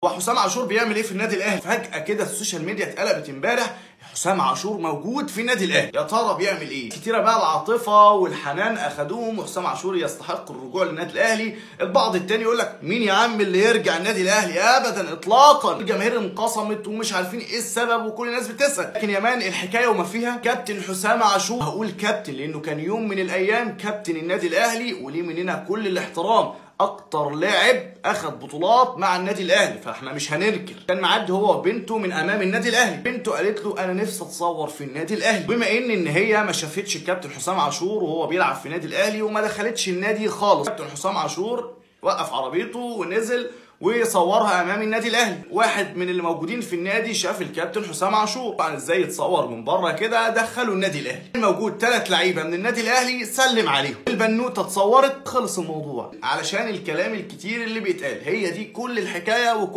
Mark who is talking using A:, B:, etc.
A: وحسام عاشور بيعمل ايه في النادي الاهلي فجاه كده السوشيال ميديا اتقلبت امبارح حسام عاشور موجود في النادي الاهلي يا ترى بيعمل ايه كتيره بقى العاطفه والحنان اخدوهم وحسام عاشور يستحق الرجوع للنادي الاهلي البعض التاني يقول لك مين يا عم اللي يرجع النادي الاهلي ابدا اطلاقا الجماهير انقسمت ومش عارفين ايه السبب وكل الناس بتسال لكن يا مان الحكايه وما فيها كابتن حسام عاشور هقول كابتن لانه كان يوم من الايام كابتن النادي الاهلي وليه مننا كل الاحترام اكتر لاعب اخد بطولات مع النادي الاهلي فاحنا مش هننكر كان معدي هو وبنته من امام النادي الاهلي بنته قالت له انا نفسي اتصور في النادي الاهلي بما ان ان هي ما شافتش الكابتن حسام عاشور وهو بيلعب في النادي الاهلي وما دخلتش النادي خالص كابتن حسام عاشور وقف عربيته ونزل وصورها امام النادي الاهلي واحد من اللي موجودين في النادي شاف الكابتن حسام عاشور طبعا ازاي يتصور من بره كده دخلوا النادي الاهلي موجود ثلاث لعيبه من النادي الاهلي سلم عليهم البنوته اتصورت خلص الموضوع علشان الكلام الكتير اللي بيتقال هي دي كل الحكايه وكل